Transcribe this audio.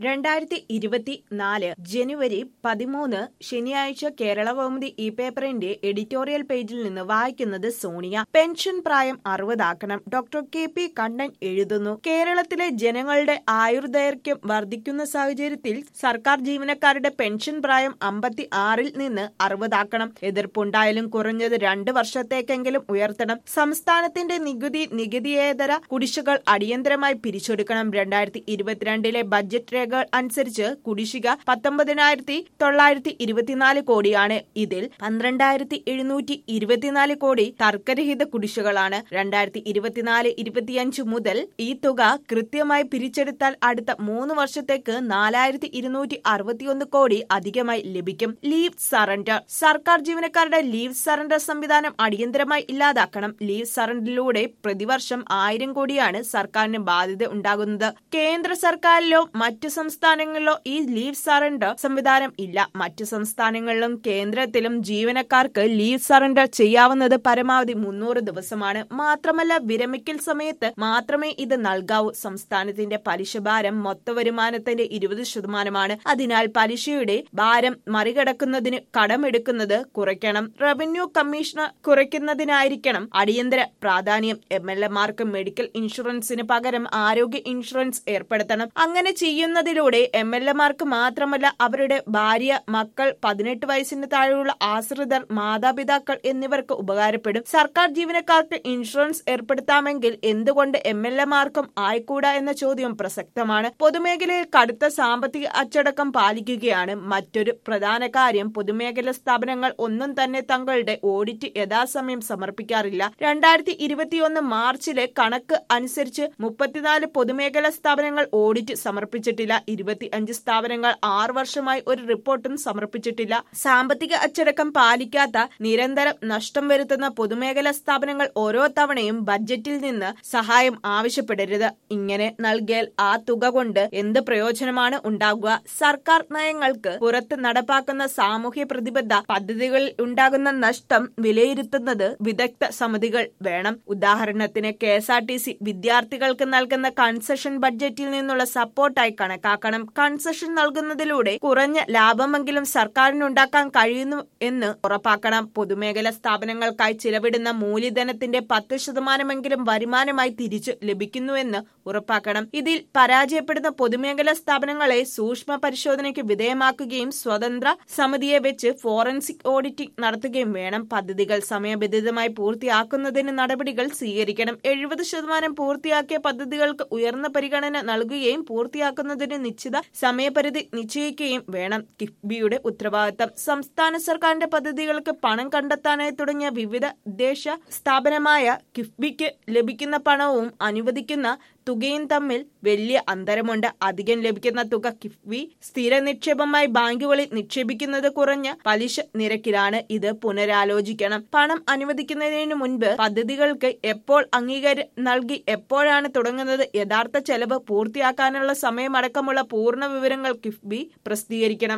രണ്ടായിരത്തി ഇരുപത്തിനാല് ജനുവരി പതിമൂന്ന് ശനിയാഴ്ച കേരള കൗമുദി ഇ പേപ്പറിന്റെ എഡിറ്റോറിയൽ പേജിൽ നിന്ന് വായിക്കുന്നത് സോണിയ പെൻഷൻ പ്രായം അറുപതാക്കണം ഡോക്ടർ കെ പി കണ്ണൻ എഴുതുന്നു കേരളത്തിലെ ജനങ്ങളുടെ ആയുർദൈർഘ്യം വർദ്ധിക്കുന്ന സാഹചര്യത്തിൽ സർക്കാർ ജീവനക്കാരുടെ പെൻഷൻ പ്രായം അമ്പത്തി ആറിൽ നിന്ന് അറുപതാക്കണം എതിർപ്പുണ്ടായാലും കുറഞ്ഞത് രണ്ട് വർഷത്തേക്കെങ്കിലും ഉയർത്തണം സംസ്ഥാനത്തിന്റെ നികുതി നികുതിയേതര കുടിശ്ശികൾ അടിയന്തരമായി പിരിച്ചെടുക്കണം രണ്ടായിരത്തി ഇരുപത്തിരണ്ടിലെ ബജറ്റ് രേഖകൾ അനുസരിച്ച് കുടിശ്ശിക പത്തൊമ്പതിനായിരത്തി തൊള്ളായിരത്തി ഇരുപത്തിനാല് കോടിയാണ് ഇതിൽ പന്ത്രണ്ടായിരത്തി എഴുന്നൂറ്റി ഇരുപത്തിനാല് കോടി തർക്കരഹിത കുടിശ്ശികളാണ് രണ്ടായിരത്തി ഇരുപത്തിനാല് ഇരുപത്തിയഞ്ച് മുതൽ ഈ തുക കൃത്യമായി പിരിച്ചെടുത്താൽ അടുത്ത മൂന്ന് വർഷത്തേക്ക് നാലായിരത്തി ഇരുന്നൂറ്റി അറുപത്തിയൊന്ന് കോടി അധികമായി ലഭിക്കും ലീവ് സറണ്ടർ സർക്കാർ ജീവനക്കാരുടെ ലീവ് സറണ്ടർ സംവിധാനം അടിയന്തരമായി ഇല്ലാതാക്കണം ലീവ് സറണ്ടറിലൂടെ പ്രതിവർഷം ആയിരം കോടിയാണ് സർക്കാരിന് ബാധ്യത ഉണ്ടാകുന്നത് കേന്ദ്ര സർക്കാരിലോ മറ്റു സംസ്ഥാനങ്ങളിലോ ഈ ലീവ് സറണ്ടർ സംവിധാനം ഇല്ല മറ്റു സംസ്ഥാനങ്ങളിലും കേന്ദ്രത്തിലും ജീവനക്കാർക്ക് ലീവ് സറണ്ടർ ചെയ്യാവുന്നത് പരമാവധി മുന്നൂറ് ദിവസമാണ് മാത്രമല്ല വിരമിക്കൽ സമയത്ത് മാത്രമേ ഇത് നൽകാവൂ സംസ്ഥാനത്തിന്റെ പലിശ ഭാരം മൊത്ത വരുമാനത്തിന്റെ ഇരുപത് ശതമാനമാണ് അതിനാൽ പലിശയുടെ ഭാരം മറികടക്കുന്നതിന് കടമെടുക്കുന്നത് കുറയ്ക്കണം റവന്യൂ കമ്മീഷണർ കുറയ്ക്കുന്നതിനായിരിക്കണം അടിയന്തര പ്രാധാന്യം എം എൽ എമാർക്ക് മെഡിക്കൽ ഇൻഷുറൻസിന് പകരം ആരോഗ്യ ഇൻഷുറൻസ് ഏർപ്പെടുത്തണം അങ്ങനെ ചെയ്യുന്നതിലൂടെ എം എൽ എമാർക്ക് മാത്രമല്ല അവരുടെ ഭാര്യ മക്കൾ പതിനെട്ട് വയസ്സിന് താഴെയുള്ള ആശ്രിതർ മാതാപിതാക്കൾ എന്നിവർക്ക് ഉപകാരപ്പെടും സർക്കാർ ജീവനക്കാർക്ക് ഇൻഷുറൻസ് ഏർപ്പെടുത്താമെങ്കിൽ എന്തുകൊണ്ട് എം എൽ എമാർക്കും ആയിക്കൂടാ എന്ന ചോദ്യം പ്രസക്തമാണ് പൊതുമേഖലയിൽ കടുത്ത സാമ്പത്തിക അച്ചടക്കം പാലിക്കുകയാണ് മറ്റൊരു പ്രധാന കാര്യം പൊതുമേഖലാ സ്ഥാപനങ്ങൾ ഒന്നും തന്നെ തങ്ങളുടെ ഓഡിറ്റ് യഥാസമയം സമർപ്പിക്കാറില്ല രണ്ടായിരത്തി ഇരുപത്തിയൊന്ന് മാർച്ചിലെ കണക്ക് അനുസരിച്ച് മുപ്പത്തിനാല് പൊതുമേഖലാ സ്ഥാപനങ്ങൾ ഓഡിറ്റ് സമർപ്പിച്ചിട്ടില്ല ഇരുപത്തിയഞ്ച് സ്ഥാപനങ്ങൾ ആറു വർഷമായി ഒരു റിപ്പോർട്ടും സമർപ്പിച്ചിട്ടില്ല സാമ്പത്തിക അച്ചടക്കം പാലിക്കാത്ത നിരന്തരം നഷ്ടം വരുത്തുന്ന പൊതുമേഖലാ സ്ഥാപനങ്ങൾ ഓരോ തവണയും ബഡ്ജറ്റിൽ നിന്ന് സഹായം ആവശ്യപ്പെടരുത് ഇങ്ങനെ നൽകിയാൽ ആ തുക കൊണ്ട് എന്ത് പ്രയോജനമാണ് ഉണ്ടാകുക സർക്കാർ നയങ്ങൾക്ക് പുറത്ത് നടപ്പാക്കുന്ന സാമൂഹ്യ പ്രതിബദ്ധ പദ്ധതികളിൽ ഉണ്ടാകുന്ന നഷ്ടം വിലയിരുത്തുന്നത് വിദഗ്ധ സമിതികൾ വേണം ഉദാഹരണത്തിന് K S R T C വിദ്യാർത്ഥികൾക്ക് നൽകുന്ന കൺസെഷൻ ബഡ്ജറ്റിൽ നിന്നുള്ള സപ്പോർട്ടായി കണക്കാക്കണം കൺസെഷൻ നൽകുന്നതിലൂടെ കുറഞ്ഞ ലാഭമെങ്കിലും സർക്കാരിനുണ്ടാക്കാൻ കഴിയുന്നു എന്ന് ഉറപ്പാക്കണം പൊതുമേഖലാ സ്ഥാപനങ്ങൾക്കായി ചിലവിടുന്ന മൂലധനത്തിന്റെ പത്ത് ശതമാനമെങ്കിലും വരുമാനമായി തിരിച്ചു ലഭിക്കുന്നുവെന്ന് ഉറപ്പാക്കണം ഇതിൽ പരാജയപ്പെടുന്ന പൊതുമേഖലാ സ്ഥാപനങ്ങളെ സൂക്ഷ്മ പരിശോധനയ്ക്ക് വിധേയമാക്കുകയും സ്വതന്ത്ര സമിതിയെ വെച്ച് ഫോറൻസിക് ഓഡിറ്റിംഗ് നടത്തുകയും വേണം പദ്ധതികൾ സമയബന്ധിതമായി പൂർത്തിയാക്കുന്നതിന് നടപടികൾ സ്വീകരിക്കണം എഴുപത് ശതമാനം പൂർത്തിയാക്കിയ പദ്ധതികൾക്ക് ഉയർന്ന പരിഗണന നൽകുകയും പൂർത്തിയാക്കുന്നതിന് നിശ്ചിത സമയപരിധി നിശ്ചയിക്കുകയും വേണം കിഫ്ബിയുടെ ഉത്തരവാദിത്തം സംസ്ഥാന സർക്കാരിന്റെ പദ്ധതികൾക്ക് പണം കണ്ടെത്താനായി തുടങ്ങിയ വിവിധ ഉദ്ദേശ സ്ഥാപനമായ കിഫ്ബിക്ക് ലഭിക്കുന്ന പണവും അനുവദിക്കുന്ന തുകയും തമ്മിൽ വലിയ അന്തരമുണ്ട് അധികം ലഭിക്കുന്ന തുക കിഫ്ബി സ്ഥിര നിക്ഷേപമായി ബാങ്കുകളിൽ നിക്ഷേപിക്കുന്നത് കുറഞ്ഞ പലിശ നിരക്കിലാണ് ഇത് പുനരാലോചിക്കണം പണം അനുവദിക്കുന്നതിന് മുൻപ് പദ്ധതികൾക്ക് എപ്പോൾ അംഗീകാരം നൽകി എപ്പോഴാണ് തുടങ്ങുന്നത് യഥാർത്ഥ ചെലവ് പൂർത്തിയാക്കാനുള്ള സമയമടക്കമുള്ള പൂർണ്ണ വിവരങ്ങൾ കിഫ്ബി പ്രസിദ്ധീകരിക്കണം